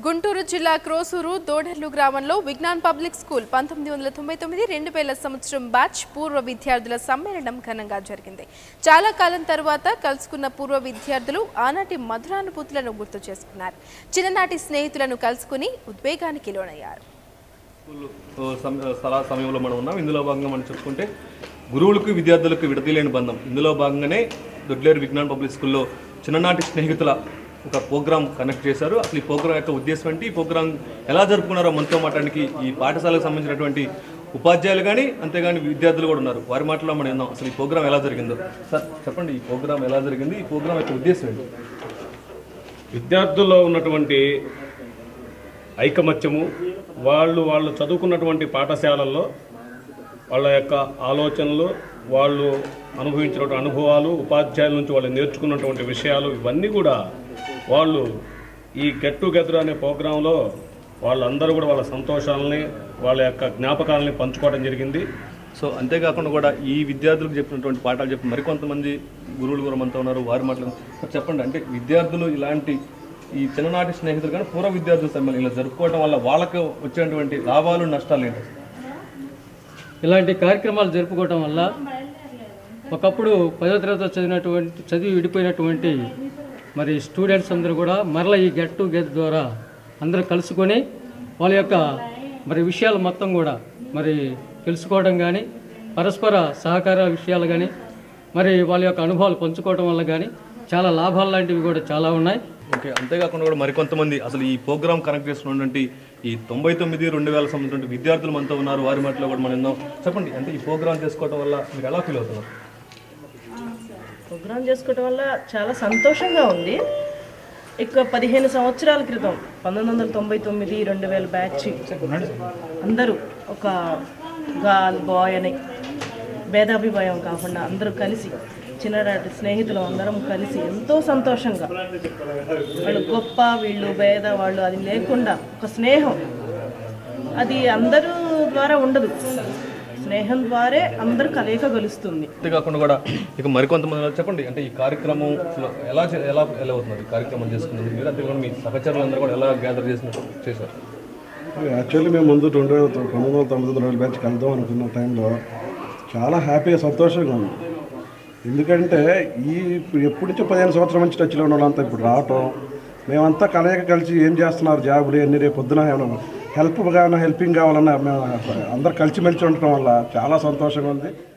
గుంటూరు జిల్లా క్రోసూరు దోడర్లు గ్రామంలో Vignan public school పంతొమ్మిది వందల తొంభై తొమ్మిది రెండు వేల సంవత్సరం బ్యాచ్ పూర్వ విద్యార్థుల సమ్మేళనం ఘనంగా జరిగింది చాలా కాలం తర్వాత కలుసుకున్న పూర్వ విద్యార్థులు ఆనాటి మధురానుభూతులను గుర్తు చేసుకున్నారు చిన్ననాటి స్నేహితులను కలుసుకుని ఉద్వేగానికి లోనయ్యారు స్కూల్ సమ- స్థల సమయంలో మనం ఉన్నాం ఇందులో భాగంగా మనం చెప్పుకుంటే గురువులకు విద్యార్థులకు విడదీలేని బంధం ఇందులో భాగంగానే దొడ్లేరు విజ్ఞాన్ పబ్లిక్ స్కూల్లో చిన్ననాటి స్నేహితుల ఒక ప్రోగ్రామ్ కనెక్ట్ చేశారు అసలు ఈ ప్రోగ్రామ్ యొక్క ఉద్దేశం ఏంటి ఈ ప్రోగ్రామ్ ఎలా జరుపుకున్నారో మనతో మాట్లాడడానికి ఈ పాఠశాలకు సంబంధించినటువంటి ఉపాధ్యాయులు కానీ అంతేగాని విద్యార్థులు కూడా ఉన్నారు వారి మాటలో మనం విన్నాం అసలు ఈ ప్రోగ్రామ్ ఎలా జరిగిందో సార్ చెప్పండి ఈ ప్రోగ్రామ్ ఎలా జరిగింది ఈ ప్రోగ్రామ్ యొక్క ఉద్దేశం ఏంటి విద్యార్థుల్లో ఉన్నటువంటి ఐకమత్యము వాళ్ళు వాళ్ళు చదువుకున్నటువంటి పాఠశాలల్లో వాళ్ళ యొక్క ఆలోచనలు వాళ్ళు అనుభవించినటువంటి అనుభవాలు ఉపాధ్యాయుల నుంచి వాళ్ళు నేర్చుకున్నటువంటి విషయాలు ఇవన్నీ కూడా వాళ్ళు ఈ గెట్ టుగెదర్ అనే ప్రోగ్రాంలో వాళ్ళందరూ కూడా వాళ్ళ సంతోషాలని వాళ్ళ యొక్క జ్ఞాపకాలని పంచుకోవడం జరిగింది సో అంతేకాకుండా కూడా ఈ విద్యార్థులకు చెప్పినటువంటి పాఠాలు చెప్పి మరికొంతమంది గురువులు కూడా మనతో ఉన్నారు వారి మాటలు సార్ చెప్పండి అంటే విద్యార్థులు ఇలాంటి ఈ చిన్ననాటి స్నేహితులు కానీ పూర్వ విద్యార్థుల సమ్మేళనం ఇలా జరుపుకోవడం వల్ల వాళ్ళకు వచ్చేటువంటి లాభాలు నష్టాలు ఏంటి ఇలాంటి కార్యక్రమాలు జరుపుకోవటం వల్ల ఒకప్పుడు పదో తరగతి చదివినటువంటి చదివి విడిపోయినటువంటి మరి స్టూడెంట్స్ అందరూ కూడా మరలా ఈ గెట్ టుగెదర్ ద్వారా అందరూ కలుసుకొని వాళ్ళ యొక్క మరి విషయాలు మొత్తం కూడా మరి తెలుసుకోవడం కానీ పరస్పర సహకార విషయాలు కానీ మరి వాళ్ళ యొక్క అనుభవాలు పంచుకోవడం వల్ల కానీ చాలా లాభాలు లాంటివి కూడా చాలా ఉన్నాయి ఓకే అంతేకాకుండా కూడా మరికొంతమంది అసలు ఈ ప్రోగ్రామ్ కనెక్ట్ చేస్తున్నటువంటి ఈ తొంభై తొమ్మిది రెండు వేల సంబంధించిన విద్యార్థులు మనతో ఉన్నారు వారి మాటలో కూడా మనం విన్నాం చెప్పండి అంటే ఈ ప్రోగ్రామ్ చేసుకోవడం వల్ల మీరు ఎలా ఫీల్ అవుతున్నారు ప్రోగ్రామ్ చేసుకోవటం వల్ల చాలా సంతోషంగా ఉంది ఇక పదిహేను సంవత్సరాల క్రితం పంతొమ్మిది వందల తొంభై తొమ్మిది రెండు వేల బ్యాచ్ అందరూ ఒక గర్ల్ బాయ్ అని భేదాభిప్రాయం కాకుండా అందరూ కలిసి చిన్ననాటి స్నేహితులు అందరం కలిసి ఎంతో సంతోషంగా వాళ్ళు గొప్ప వీళ్ళు భేద వాళ్ళు అది లేకుండా ఒక స్నేహం అది అందరూ ద్వారా ఉండదు స్నేహం ద్వారే అందరూ కలయిక గలుస్తుంది అంతేకాకుండా కూడా ఇక మరికొంతమంది ఉన్నారు. చెప్పండి అంటే ఈ కార్యక్రమం అసలు ఎలా చే- ఎలా ఎలా అవుతున్నారు ఈ కార్యక్రమం చేసుకున్నది మీరు అంతేకాకుండా మీ సహచరులందరూ కూడా ఎలా గ్యాదర్ చేసినట్టు చేశారు యాక్చువల్లీ మేము ముందు రెండు వేల తొ- పంతొమ్మిది వందల తొంభై తొమ్మిది రోజుల బ్యాచ్ కలుద్దాం అనుకున్న టైంలో చాలా హ్యాపీగా సంతోషంగా ఉంది ఎందుకంటే ఈ ఇప్పుడు ఎప్పటి నుంచో పదిహేను సంవత్సరాల నుంచి టచ్లో ఉన్న వాళ్ళంతా ఇప్పుడు రావటం మేమంతా కలయిక కలిసి ఏం చేస్తున్నారు జాబులు ఎన్ని రేపు పొద్దున ఏమైనా హెల్ప్ కావాలన్నా హెల్పింగ్ కావాలన్నా మేము అందరు కలిసిమెలిసి ఉండటం వల్ల చాలా సంతోషంగా ఉంది